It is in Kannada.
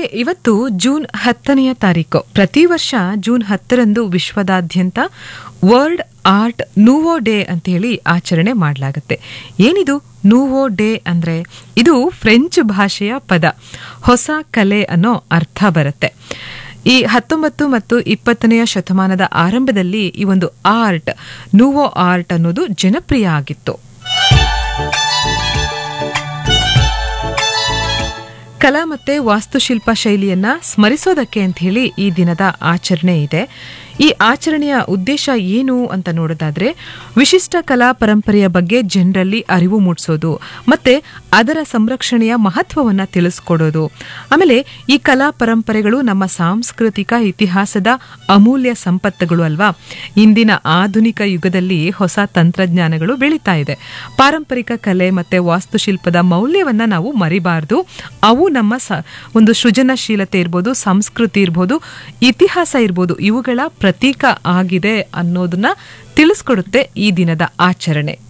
ಇವತ್ತು ಜೂನ್ ಹತ್ತನೆಯ ತಾರೀಕು ಪ್ರತಿ ವರ್ಷ ಜೂನ್ ಹತ್ತರಂದು ವಿಶ್ವದಾದ್ಯಂತ ವರ್ಲ್ಡ್ ಆರ್ಟ್ ನೂವೋ ಡೇ ಅಂತ ಹೇಳಿ ಆಚರಣೆ ಮಾಡಲಾಗುತ್ತೆ ಏನಿದು ನೂವೋ ಡೇ ಅಂದ್ರೆ ಇದು ಫ್ರೆಂಚ್ ಭಾಷೆಯ ಪದ ಹೊಸ ಕಲೆ ಅನ್ನೋ ಅರ್ಥ ಬರುತ್ತೆ ಈ ಹತ್ತೊಂಬತ್ತು ಮತ್ತು ಇಪ್ಪತ್ತನೆಯ ಶತಮಾನದ ಆರಂಭದಲ್ಲಿ ಈ ಒಂದು ಆರ್ಟ್ ನೂವೋ ಆರ್ಟ್ ಅನ್ನೋದು ಜನಪ್ರಿಯ ಆಗಿತ್ತು ಕಲಾ ಮತ್ತೆ ವಾಸ್ತುಶಿಲ್ಪ ಶೈಲಿಯನ್ನ ಸ್ಮರಿಸೋದಕ್ಕೆ ಅಂತ ಹೇಳಿ ಈ ದಿನದ ಆಚರಣೆ ಇದೆ ಈ ಆಚರಣೆಯ ಉದ್ದೇಶ ಏನು ಅಂತ ನೋಡೋದಾದ್ರೆ ವಿಶಿಷ್ಟ ಕಲಾ ಪರಂಪರೆಯ ಬಗ್ಗೆ ಜನರಲ್ಲಿ ಅರಿವು ಮೂಡಿಸೋದು ಮತ್ತೆ ಅದರ ಸಂರಕ್ಷಣೆಯ ಮಹತ್ವವನ್ನ ತಿಳಿಸ್ಕೊಡೋದು ಆಮೇಲೆ ಈ ಕಲಾ ಪರಂಪರೆಗಳು ನಮ್ಮ ಸಾಂಸ್ಕೃತಿಕ ಇತಿಹಾಸದ ಅಮೂಲ್ಯ ಸಂಪತ್ತುಗಳು ಅಲ್ವಾ ಇಂದಿನ ಆಧುನಿಕ ಯುಗದಲ್ಲಿ ಹೊಸ ತಂತ್ರಜ್ಞಾನಗಳು ಬೆಳೀತಾ ಇದೆ ಪಾರಂಪರಿಕ ಕಲೆ ಮತ್ತೆ ವಾಸ್ತುಶಿಲ್ಪದ ಮೌಲ್ಯವನ್ನ ನಾವು ಮರಿಬಾರ್ದು ಅವು ನಮ್ಮ ಸ ಒಂದು ಸೃಜನಶೀಲತೆ ಇರ್ಬೋದು ಸಂಸ್ಕೃತಿ ಇರ್ಬೋದು ಇತಿಹಾಸ ಇರ್ಬೋದು ಇವುಗಳ ಪ್ರತೀಕ ಆಗಿದೆ ಅನ್ನೋದನ್ನ ತಿಳಿಸ್ಕೊಡುತ್ತೆ ಈ ದಿನದ ಆಚರಣೆ